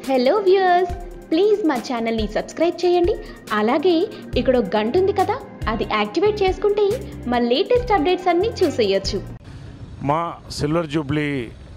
hello viewers please మా ఛానల్ని subscribe చేయండి అలాగే ఇక్కడ ఒక గంట ఉంది కదా అది యాక్టివేట్ చేసుకుంటే మా లేటెస్ట్ అప్డేట్స్ అన్నీ చూసేయొచ్చు మా సిల్వర్ జూబ్లీ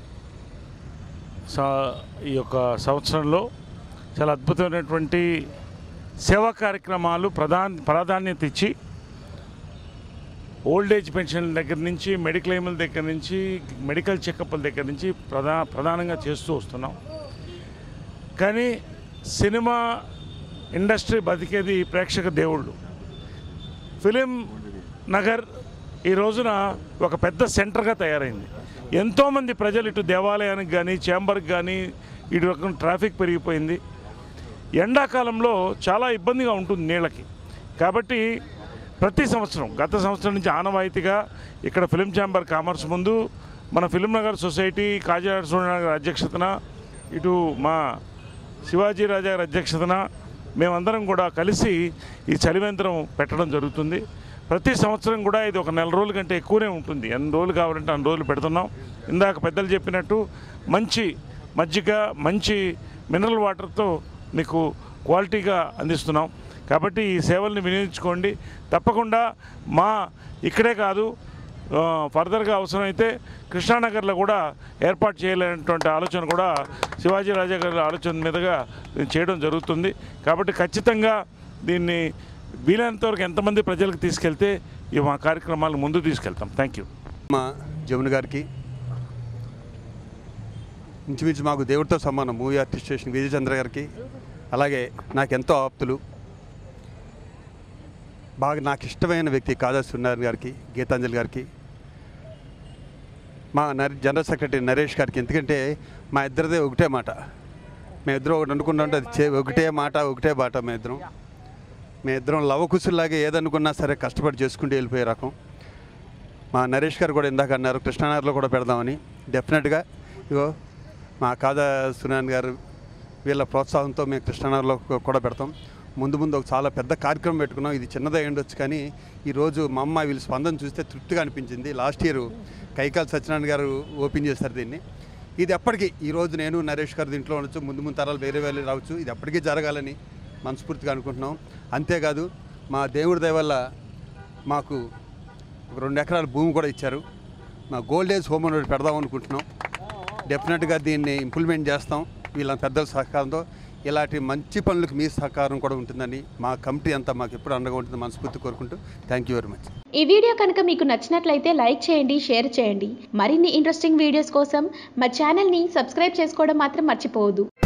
సా ఈ యొక్క సంవత్సరంలో చాలా అద్భుతమైనటువంటి సేవా కార్యక్రమాలు ప్రధాన ప్రాధాన్యత ఇచ్చి ఓల్డ్ ఏజ్ పెన్షన్ల దగ్గర నుంచి మెడిక్లెయిముల దగ్గర నుంచి మెడికల్ చెకప్ల దగ్గర నుంచి ప్రధా ప్రధానంగా చేస్తూ వస్తున్నాం కానీ సినిమా ఇండస్ట్రీ బతికేది ప్రేక్షక దేవుళ్ళు ఫిలిం నగర్ ఈ రోజున ఒక పెద్ద సెంటర్గా తయారైంది ఎంతోమంది ప్రజలు ఇటు దేవాలయానికి కానీ చేంబర్కి కానీ ఇటు రకం ట్రాఫిక్ పెరిగిపోయింది ఎండాకాలంలో చాలా ఇబ్బందిగా ఉంటుంది నీళ్ళకి కాబట్టి ప్రతి సంవత్సరం గత సంవత్సరం నుంచి ఆనవాయితీగా ఇక్కడ ఫిలిం ఛాంబర్ కామర్స్ ముందు మన ఫిలిం నగర్ సొసైటీ కాజీనాడ సూర్యనగర్ అధ్యక్షతన ఇటు మా శివాజీ రాజా గారి అధ్యక్షతన మేమందరం కూడా కలిసి ఈ చలివేంద్రం పెట్టడం జరుగుతుంది ప్రతి సంవత్సరం కూడా ఇది ఒక నెల రోజుల కంటే ఎక్కువనే ఉంటుంది ఎన్ని రోజులు కావాలంటే అన్ని రోజులు పెడుతున్నాం ఇందాక పెద్దలు చెప్పినట్టు మంచి మజ్జిగ మంచి మినరల్ వాటర్తో మీకు క్వాలిటీగా అందిస్తున్నాం కాబట్టి ఈ సేవల్ని వినియోగించుకోండి తప్పకుండా మా ఇక్కడే కాదు ఆ, ఫర్దర్గా అవసరమైతే కృష్ణానగర్లో కూడా ఏర్పాటు చేయలేనటువంటి ఆలోచన కూడా శివాజీ రాజా గారి ఆలోచన మీదుగా ఇది చేయడం జరుగుతుంది కాబట్టి ఖచ్చితంగా దీన్ని వీలైనంత వరకు ఎంతమంది ప్రజలకు తీసుకెళ్తే ఈ మా కార్యక్రమాలు ముందు తీసుకెళ్తాం థ్యాంక్ యూ మా జమున గారికి ఇంచుమించు మాకు దేవుడితో సమానం మూవీ ఆర్టిస్ట్ స్టేషన్ విజయచంద్ర గారికి అలాగే నాకు ఎంతో ఆప్తులు బాగా నాకు ఇష్టమైన వ్యక్తి కాదా సున్నారాయణ గారికి గీతాంజలి గారికి మా నర జనరల్ సెక్రటరీ నరేష్ గారికి ఎందుకంటే మా ఇద్దరిదే ఒకటే మాట మేమిద్దరం ఒకటి అనుకుంటుంటే అది చే ఒకటే మాట ఒకటే బాట మేమిద్దరం మేమిద్దరం లవకుశుల్లాగా ఏదనుకున్నా సరే కష్టపడి చేసుకుంటూ వెళ్ళిపోయే రకం మా నరేష్ గారు కూడా ఇందాక అన్నారు కృష్ణానగర్లో కూడా పెడదామని డెఫినెట్గా ఇగో మా కాదా సునాన్ గారు వీళ్ళ ప్రోత్సాహంతో మేము కృష్ణానగర్లో కూ- కూడా పెడతాం ముందు ముందు ఒక చాలా పెద్ద కార్యక్రమం పెట్టుకున్నాం ఇది చిన్నదే ఉండొచ్చు కానీ ఈరోజు మా అమ్మ వీళ్ళ స్పందన చూస్తే తృప్తిగా అనిపించింది లాస్ట్ ఇయర్ కైకాల్ సత్యనారాయణ గారు ఓపెన్ చేశారు దీన్ని ఇది ఎప్పటికీ ఈరోజు నేను నరేష్ గారు దీంట్లో ఉండొచ్చు ముందు ముందు తరాలు వేరే వేరే రావచ్చు ఇది ఎప్పటికీ జరగాలని మనస్ఫూర్తిగా అనుకుంటున్నాం అంతేకాదు మా దేవుడి దయ వల్ల మాకు ఒక రెండు ఎకరాల భూమి కూడా ఇచ్చారు మా గోల్డ్ ఏజ్ హోమ్ ఒకటి పెడదాం అనుకుంటున్నాం డెఫినెట్గా దీన్ని ఇంప్లిమెంట్ చేస్తాం వీళ్ళ పెద్దల సహకారంతో ఇలాంటి మంచి పనులకు మీ సహకారం కూడా ఉంటుందని మా కమిటీ అంతా మాకు ఎప్పుడు అండగా ఉంటుంది మనస్ఫూర్తి కోరుకుంటూ థ్యాంక్ యూ వెరీ మచ్ ఈ వీడియో కనుక మీకు నచ్చినట్లయితే లైక్ చేయండి షేర్ చేయండి మరిన్ని ఇంట్రెస్టింగ్ వీడియోస్ కోసం మా ఛానల్ని సబ్స్క్రైబ్ చేసుకోవడం మాత్రం మర్చిపోవద్దు